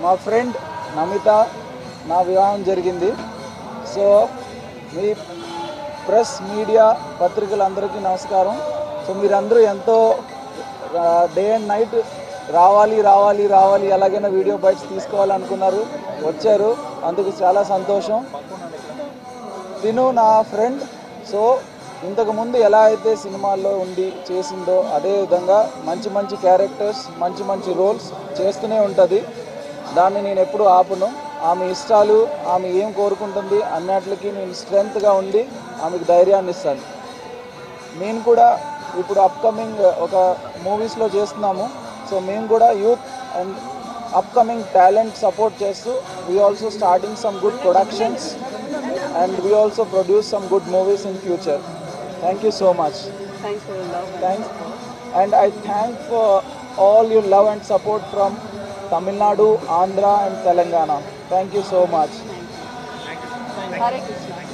మా ఫ్రెండ్ నమిత నా వివాహం జరిగింది సో మీ ప్రెస్ మీడియా పత్రికలందరికీ నమస్కారం సో మీరందరూ ఎంతో డే అండ్ నైట్ రావాలి రావాలి రావాలి ఎలాగైనా వీడియో బైట్స్ తీసుకోవాలనుకున్నారు వచ్చారు అందుకు చాలా సంతోషం తిను నా ఫ్రెండ్ సో ఇంతకు ముందు ఎలా అయితే సినిమాల్లో ఉండి చేసిందో అదే విధంగా మంచి మంచి క్యారెక్టర్స్ మంచి మంచి రోల్స్ చేస్తూనే ఉంటుంది దాన్ని నేను ఎప్పుడు ఆపను ఆమె ఇష్టాలు ఆమె ఏం కోరుకుంటుంది అన్నట్లకి నేను స్ట్రెంగ్త్గా ఉండి ఆమెకు ధైర్యాన్ని ఇస్తాను నేను కూడా ఇప్పుడు అప్కమింగ్ ఒక మూవీస్లో చేస్తున్నాము సో మేము కూడా youth and upcoming talent support చేస్తూ we also starting some good productions and we also produce some good movies in future thank you so much Thanks for your love. Thanks and I thank for all your love and support from Tamil Nadu Andhra and Telangana thank you so much Hare Krishna.